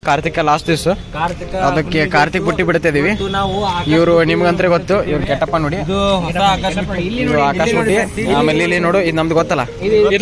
Kartika last ದಿವಸ ಕಾರ್ತಿಕ ಅದಕ್ಕೆ ಕಾರ್ತಿಕ್ ಬುಟ್ಟಿ ಬಿಡ್ತಾ ಇದೀವಿ ಇವತ್ತು ನಾವು ಆಕಾಶ ಇವರು ನಿಮ್ಗಂತ್ರ ಗೊತ್ತು ಇವ್ರು ಕೆಟ್ಟಪ್ಪ ನೋಡಿ ಇದು ಹೊಸ ಆಕಾಶ ಪುಟ್ಟಿ. ಇಲ್ಲಿ ಇದು ಆಕಾಶ ಬುಟ್ಟಿ ಆಮೇಲೆ ಇಲ್ಲಿ ನೋಡು ಇದು ನಮ್ದು ಗೊತ್ತಲ್ಲ ಇದು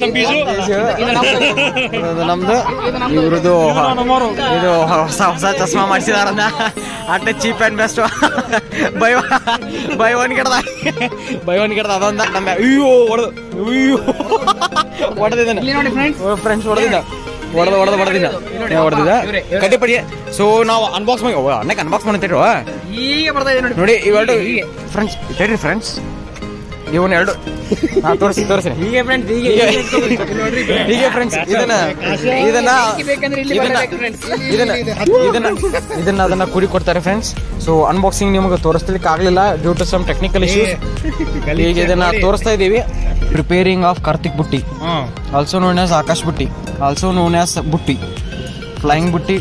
ನಮ್ದು ಇವ್ರದ್ದು ಇದು ಹೊಸ ಹೊಸ ಚಸ್ಮಾ ಮಾಡಿಸಿದಾರನ್ನ ಅಟ್ಟೆ cheap and best buy buy one ಗಿಡದ ಬೈ ಒನ್ ಗಿಡದ ಅದೊಂದ ನಮ್ಮ ಅಯ್ಯೋ ಹೊಡೆದು ಅಯ್ಯೋ ಹೊಡೆದಿದ್ದಾನೆ ಫ್ರೆಂಡ್ಸ್ ಹೊಡೆದಿದ್ದ ಹೊಡೆದ ಹೊಡೆದ ಹೊಡೆದಿದ್ದ ಹೊಡೆದಿದ್ದ ಕಡ್ಡಿಪಡಿ ಸೊ ನಾವು ಅನ್ಬಾಕ್ಸ್ ಮಾಡಿ ಅನ್ನಕ್ಕೆ ಅನ್ಬಾಕ್ಸ್ ಮಾಡ್ತಿರೋ ಈಗ ಬರ್ತಾ ಇದೆ ನೋಡಿ ನೋಡಿ ಇವೆರಡು ಫ್ರೆಂಡ್ಸ್ ತಡ್ರಿ ಫ್ರೆಂಡ್ಸ್ ಇವನ್ ಎರಡು ಹಾ ತೋರಿಸಿ ತೋರಿಸಿ ಹೀಗೆ ಫ್ರೆಂಡ್ಸ್ ಹೀಗೆ ಹೀಗೆ ಹೀಗೆ ಫ್ರೆಂಡ್ಸ್ ಇದನ್ನ ಇದನ್ನ ಇದನ್ನ ಇದನ್ನ ಇದನ್ನ ಇದನ್ನ ಅದನ್ನ ಕುಡಿ ಕೊಡ್ತಾರೆ ಫ್ರೆಂಡ್ಸ್ ಸೊ ಅನ್ಬಾಕ್ಸಿಂಗ್ ನಿಮಗೆ ತೋರಿಸ್ಲಿಕ್ಕೆ ಆಗ್ಲಿಲ್ಲ due to some technical issues ಈಗ ಇದನ್ನ ತೋರಿಸ್ತಾ ಇದೀವಿ ಪ್ರಿಪೇರಿಂಗ್ ಆಫ್ ಕಾರ್ತಿಕ್ ಬುಟ್ಟಿ also known as Akash Butti also known as Butti flying Butti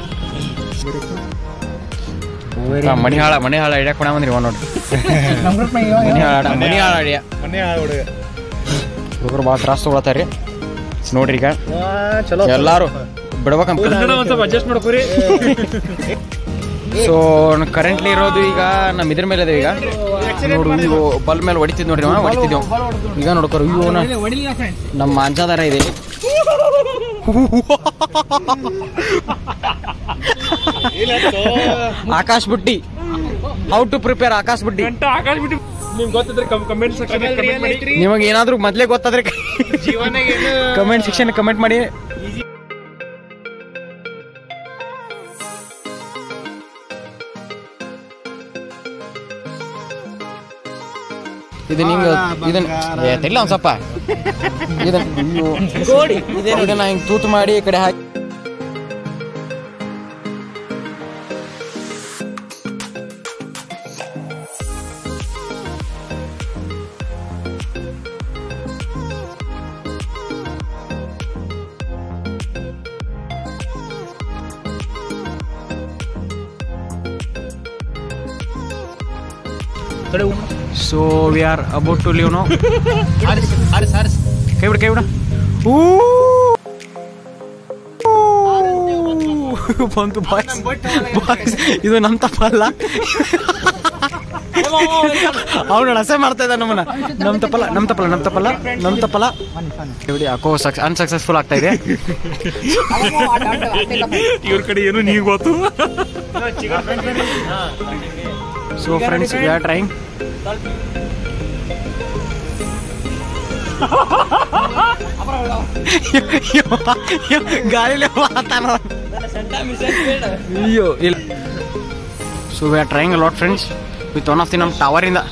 ಮಣಿ ಹಾಳ ಮಣಿ ಹಾಳ ಐಡಿಯಾ ಕೊಡ ಬಂದ್ರಿ ಒಂದ್ ನೋಡ್ರಿ ಮನಿ ಹಾಳ ಮನಿ ಹಾಳ ಐಡಿಯಾ ಹುಡುಗರು ಭಾಳ ತ್ರಾಸ ತಗೊಳತಾರ್ರಿ ನೋಡ್ರಿ ಈಗ ಎಲ್ಲಾರು ಬಿಡ್ಬೇಕಂತ ಅಡ್ಜಸ್ಟ್ ಮಾಡ್ಕೊರಿ ಸೊ ಕರೆಂಟ್ಲಿ ಇರೋದು ಈಗ ನಮ್ಮ ಇದ್ರ ಮೇಲೆ ಇದೆ ಈಗ ನೋಡು ಇವು ಬಲ್ ಮೇಲೆ ಹೊಡಿತಿದ್ ನೋಡ್ರಿ ನಾವು ಹೊಡಿತಿದ್ದೇವು ಈಗ ನೋಡ್ಕೊರು ಇವು ನ- ಹೊಡಿಲಿಲ್ಲ ಫ್ರೆಂಡ್ಸ್ ನಮ್ಮ ಮಾಂಜಾದಾರ ಇದೆ ಆಕಾಶ್ ಬುಟ್ಟಿ ಹೌ ಟು ಪ್ರಿಪೇರ್ ಆಕಾಶ್ ಬುಟ್ಟಿ ಆಕಾಶ ಬಿಟ್ಟು ನಿಮ್ಗೆ ಗೊತ್ತಿದ್ರೆ ಕಮೆಂಟ್ ಸೆಕ್ಷನ್ ಕಮೆಂಟ್ ಮಾಡಿ ನಿಮಗೆ ಏನಾದ್ರೂ ಮೊದ್ಲೇ ಗೊತ್ತಾದ್ರೆ ಕಮೆಂಟ್ ಸೆಕ್ಷನ್ ಕಮೆಂಟ್ ಮಾಡಿ ಇದು ನಿಂಗೆ ಇದನ್ನ ಏ, ತೆಗಿಲ್ಲ ಒಂದ್ ಸ್ವಲ್ಪ ಇದನ್ನ ಅಯ್ಯೋ. ಇದನ್ನ ಹಿಂಗ್ ತೂತು ಮಾಡಿ ಈ ಕಡೆ ಹಾಕಿ so we are about to leave no ಕೈ ಬಿಡು ಕೈ ಬಿಡು ಊ ಬಂತು ಬಾಯ್ಸ್ ಬಾಯ್ಸ್ ಇದು ನಮ್ಮ ತಪ್ಪಲ್ಲ ಅವನು ಹಸೆ ಮಾಡ್ತಾ ಇದ್ದ ನಮ್ಮನ್ನ ನಮ್ ತಪ್ಪಲ್ಲ ನಮ್ ತಪ್ಪಲ್ಲ ನಮ್ ತಪ್ಪಲ್ಲ ನಮ್ ತಪ್ಪಲ್ಲ ನೋಡಿ ಯಾಕೋ ಸಕ್ಸ್ ಅನ್ಸಕ್ಸಸ್ಫುಲ್ ಆಗ್ತಾ ಇದೆ ಇವ್ರ ಕಡೆ ಏನು ನೀವು ಗೊತ್ತು so friends we are trying ಗಾಳಿಲೇ ಮಾತಾನ ಅಯ್ಯೋ ಇಲ್ಲ so we are trying lot friends with one of the ನಮ್ಮ ಟವರ್ ಇಂದ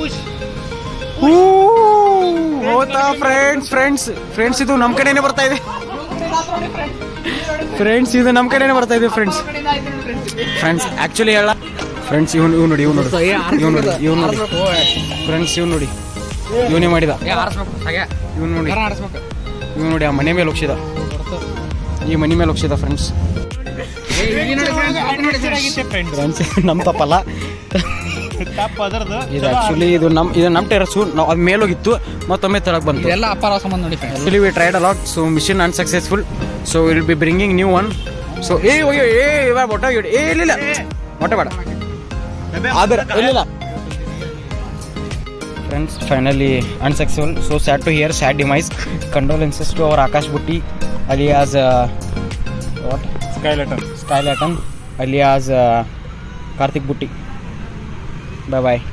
ಹೋತಾ ಫ್ರೆಂಡ್ಸ್ ಫ್ರೆಂಡ್ಸ್ ಫ್ರೆಂಡ್ಸ್ ಇದು ನಮ್ಮ ಕಡೆನೇ ಬರ್ತಾ ಇದೆ ಫ್ರೆಂಡ್ಸ್ ಇದು ನಮ್ಮ ಕಡೆನೇ ಬರ್ತಾ ಇದೆ ಫ್ರೆಂಡ್ಸ್ ಫ್ರೆಂಡ್ಸ್ ಆಕ್ಚುಲಿ ಹೇಳ ಫ್ರೆಂಡ್ಸ್ ಇವ್ನು ಇವ್ ನೋಡಿ ಇವ್ ನೋಡಿ ಇವ್ ನೋಡಿ ಇವ್ ನೋಡಿ ಫ್ರೆಂಡ್ಸ್ ಇವ್ ನೋಡಿ ಇವನೇ ಮಾಡಿದ ಇವ್ ನೋಡಿ ಇವ್ ನೋಡಿ ಆ ಮನೆ ಮೇಲೆ ಹೋಗ್ಸಿದ ಈ ಮನೆ ಮೇಲೆ ಹೋಗ್ಸಿದ ಫ್ರೆಂಡ್ಸ್ ಫ್ರೆಂಡ್ಸ್ ನಮ್ಮ ತಪ್ಪಲ್ಲ ಇದು ಆಕ್ಚುಲಿ ಇದು ನಮ್ ಇದು ನಮ್ಮ ಟೆರಸು ನಾವು ಅದ್ ಮೇಲೋಗಿತ್ತು ಮತ್ತೊಮ್ಮೆ ತೆಳಗ್ ಬಂತು ಎಲ್ಲ ಅಪಾರ ಸಂಬಂಧ ನೋಡಿ friends Actually, we tried a lot, so mission unsuccessful. So we'll be bringing new one. So, ಏ ಅಯ್ಯೋ ಏ ಇವಾಗ ಮೊಟ್ಟ ಇಡು ಏ ಇಲ್ಲ ಇಲ್ಲ ಮೊಟ್ಟೆ ಬೇಡ ಆದ್ರ ಇಲ್ಲ friends finally unsuccessful so sad to hear sad demise condolences to our Akash Butti alias what skylighter style ಆಟನ್ ಅಲಿಯಾಸ್ ಕಾರ್ತಿಕ್ ಬುಟ್ಟಿ ಬಾಯ್ ಬಾಯ್